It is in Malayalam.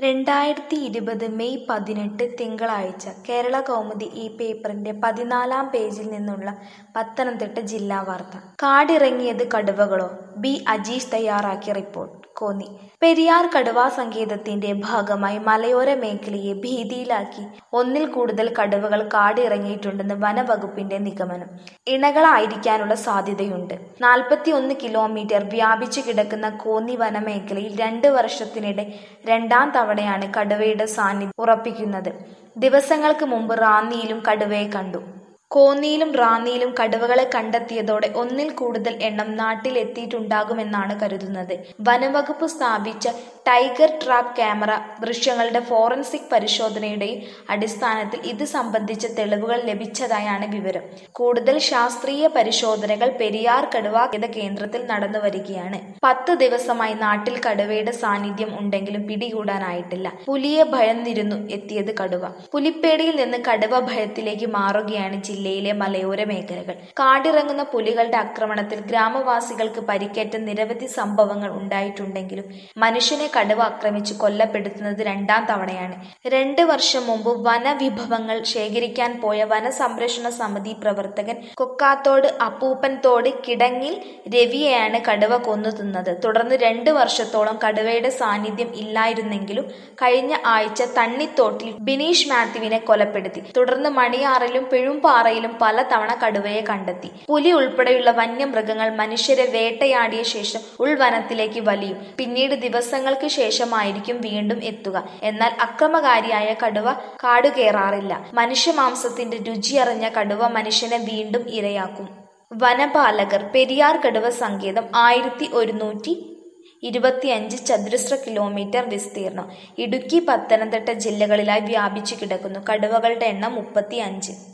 രണ്ടായിരത്തി ഇരുപത് മെയ് പതിനെട്ട് തിങ്കളാഴ്ച കേരള കൗമുദി ഈ പേപ്പറിന്റെ പതിനാലാം പേജിൽ നിന്നുള്ള പത്തനംതിട്ട ജില്ലാ വാർത്ത കാടിറങ്ങിയത് കടുവകളോ ബി അജീഷ് തയ്യാറാക്കിയ റിപ്പോർട്ട് കോന്നി പെരിയാർ കടുവാ സങ്കേതത്തിന്റെ ഭാഗമായി മലയോര മേഖലയെ ഭീതിയിലാക്കി ഒന്നിൽ കൂടുതൽ കടുവകൾ കാടിറങ്ങിയിട്ടുണ്ടെന്ന് വനവകുപ്പിന്റെ നിഗമനം ഇണകളായിരിക്കാനുള്ള സാധ്യതയുണ്ട് നാൽപ്പത്തിയൊന്ന് കിലോമീറ്റർ വ്യാപിച്ചു കിടക്കുന്ന കോന്നി വനമേഖലയിൽ രണ്ട് വർഷത്തിനിടെ രണ്ടാം തവണയാണ് കടുവയുടെ സാന്നിധ്യം ഉറപ്പിക്കുന്നത് ദിവസങ്ങൾക്ക് മുമ്പ് റാന്നിയിലും കടുവയെ കണ്ടു കോന്നിയിലും റാന്നിയിലും കടുവകളെ കണ്ടെത്തിയതോടെ ഒന്നിൽ കൂടുതൽ എണ്ണം നാട്ടിലെത്തിയിട്ടുണ്ടാകുമെന്നാണ് കരുതുന്നത് വനവകുപ്പ് സ്ഥാപിച്ച ടൈഗർ ട്രാപ്പ് ക്യാമറ ദൃശ്യങ്ങളുടെ ഫോറൻസിക് പരിശോധനയുടെയും അടിസ്ഥാനത്തിൽ ഇത് സംബന്ധിച്ച തെളിവുകൾ ലഭിച്ചതായാണ് വിവരം കൂടുതൽ ശാസ്ത്രീയ പരിശോധനകൾ പെരിയാർ കടുവാ കേന്ദ്രത്തിൽ നടന്നു വരികയാണ് പത്ത് ദിവസമായി നാട്ടിൽ കടുവയുടെ സാന്നിധ്യം ഉണ്ടെങ്കിലും പിടികൂടാനായിട്ടില്ല പുലിയെ ഭയന്നിരുന്നു എത്തിയത് കടുവ പുലിപ്പേടിയിൽ നിന്ന് കടുവ ഭയത്തിലേക്ക് മാറുകയാണ് ജില്ലയിലെ മലയോര മേഖലകൾ കാടിറങ്ങുന്ന പുലികളുടെ ആക്രമണത്തിൽ ഗ്രാമവാസികൾക്ക് പരിക്കേറ്റ നിരവധി സംഭവങ്ങൾ ഉണ്ടായിട്ടുണ്ടെങ്കിലും മനുഷ്യനെ കടുവ ആക്രമിച്ച് കൊല്ലപ്പെടുത്തുന്നത് രണ്ടാം തവണയാണ് രണ്ട് വർഷം മുമ്പ് വനവിഭവങ്ങൾ ശേഖരിക്കാൻ പോയ വനസംരക്ഷണ സമിതി പ്രവർത്തകൻ കൊക്കാത്തോട് അപ്പൂപ്പൻ തോട് കിടങ്ങിൽ രവിയെയാണ് കടുവ കൊന്നു തിന്നത് തുടർന്ന് രണ്ട് വർഷത്തോളം കടുവയുടെ സാന്നിധ്യം ഇല്ലായിരുന്നെങ്കിലും കഴിഞ്ഞ ആഴ്ച തണ്ണിത്തോട്ടിൽ ബിനീഷ് മാത്യുവിനെ കൊലപ്പെടുത്തി തുടർന്ന് മണിയാറിലും പെഴുമ്പാറയിലും പലതവണ കടുവയെ കണ്ടെത്തി പുലി ഉൾപ്പെടെയുള്ള വന്യമൃഗങ്ങൾ മനുഷ്യരെ വേട്ടയാടിയ ശേഷം ഉൾവനത്തിലേക്ക് വലിയും പിന്നീട് ദിവസങ്ങൾക്ക് ശേഷമായിരിക്കും വീണ്ടും എത്തുക എന്നാൽ അക്രമകാരിയായ കടുവ കാടുകയറാറില്ല മനുഷ്യമാംസത്തിന്റെ രുചിയറിഞ്ഞ കടുവ മനുഷ്യനെ വീണ്ടും ഇരയാക്കും വനപാലകർ പെരിയാർ കടുവ സങ്കേതം ആയിരത്തി ഒരുന്നൂറ്റി ഇരുപത്തിയഞ്ച് ചതുരശ്ര കിലോമീറ്റർ വിസ്തീർണം ഇടുക്കി പത്തനംതിട്ട ജില്ലകളിലായി വ്യാപിച്ചു കിടക്കുന്നു കടുവകളുടെ എണ്ണം മുപ്പത്തി അഞ്ച്